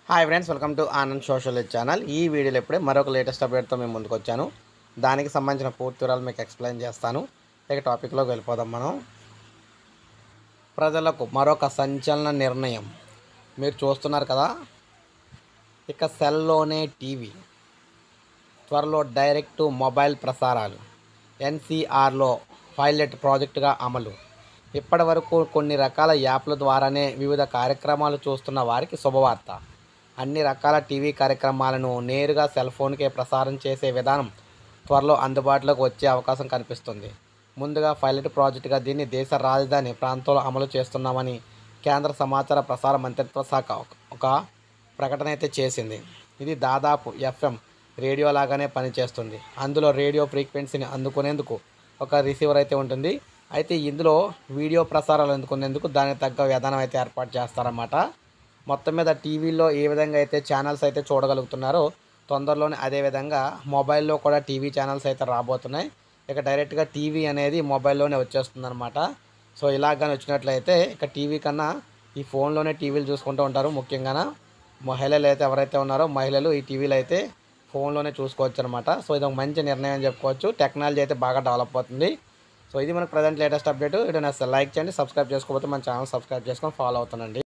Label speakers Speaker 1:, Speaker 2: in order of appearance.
Speaker 1: hi friends welcome to Anand social channel ఈ వీడియోలో ఇప్పుడే మరొక లేటెస్ట్ అప్డేట్తో మేము ముందుకు వచ్చాను దానికి సంబంధించిన పూర్తి వివరాలు మీకు ఎక్స్ప్లెయిన్ చేస్తాను ఇక టాపిక్లోకి వెళ్ళిపోదాం మనం ప్రజలకు మరొక సంచలన నిర్ణయం మీరు చూస్తున్నారు కదా ఇక సెల్లోనే టీవీ త్వరలో డైరెక్ట్ టు మొబైల్ ప్రసారాలు ఎన్సీఆర్లో పైలట్ ప్రాజెక్టుగా అమలు ఇప్పటి వరకు కొన్ని రకాల యాప్ల ద్వారానే వివిధ కార్యక్రమాలు చూస్తున్న వారికి శుభవార్త అన్ని రకాల టీవీ కార్యక్రమాలను నేరుగా సెల్ ఫోన్కే ప్రసారం చేసే విధానం త్వరలో అందుబాటులోకి వచ్చే అవకాశం కనిపిస్తుంది ముందుగా పైలట్ ప్రాజెక్టుగా దీన్ని దేశ రాజధాని ప్రాంతంలో అమలు చేస్తున్నామని కేంద్ర సమాచార ప్రసార మంత్రిత్వ శాఖ ఒక- ఒక ప్రకటన అయితే చేసింది ఇది దాదాపు ఎఫ్ఎం రేడియో లాగానే పనిచేస్తుంది అందులో రేడియో ఫ్రీక్వెన్సీని అందుకునేందుకు ఒక రిసీవర్ అయితే ఉంటుంది అయితే ఇందులో వీడియో ప్రసారాలు అందుకునేందుకు దానికి తగ్గ విధానం అయితే ఏర్పాటు చేస్తారన్నమాట మొత్తం మీద టీవీలో ఏ విధంగా అయితే ఛానల్స్ అయితే చూడగలుగుతున్నారో తొందరలోనే అదే విధంగా మొబైల్లో కూడా టీవీ ఛానల్స్ అయితే రాబోతున్నాయి ఇక డైరెక్ట్గా టీవీ అనేది మొబైల్లోనే వచ్చేస్తుంది అనమాట సో ఇలాగని వచ్చినట్లయితే ఇక టీవీ కన్నా ఈ ఫోన్లోనే టీవీలు చూసుకుంటూ ఉంటారు ముఖ్యంగా మహిళలు అయితే ఎవరైతే ఉన్నారో మహిళలు ఈ టీవీలు అయితే ఫోన్లోనే చూసుకోవచ్చు అనమాట సో ఇది ఒక మంచి నిర్ణయం అని చెప్పుకోవచ్చు టెక్నాలజీ అయితే బాగా డెవలప్ అవుతుంది సో ఇది మనకు ప్రజెంట్ లేటెస్ట్ అప్డేట్ వీడియో నచ్చితే లైక్ చేయండి సబ్స్క్రైబ్ చేసుకోకపోతే మన ఛానల్ సబ్స్క్రైబ్ చేసుకొని ఫాలో అవుతానండి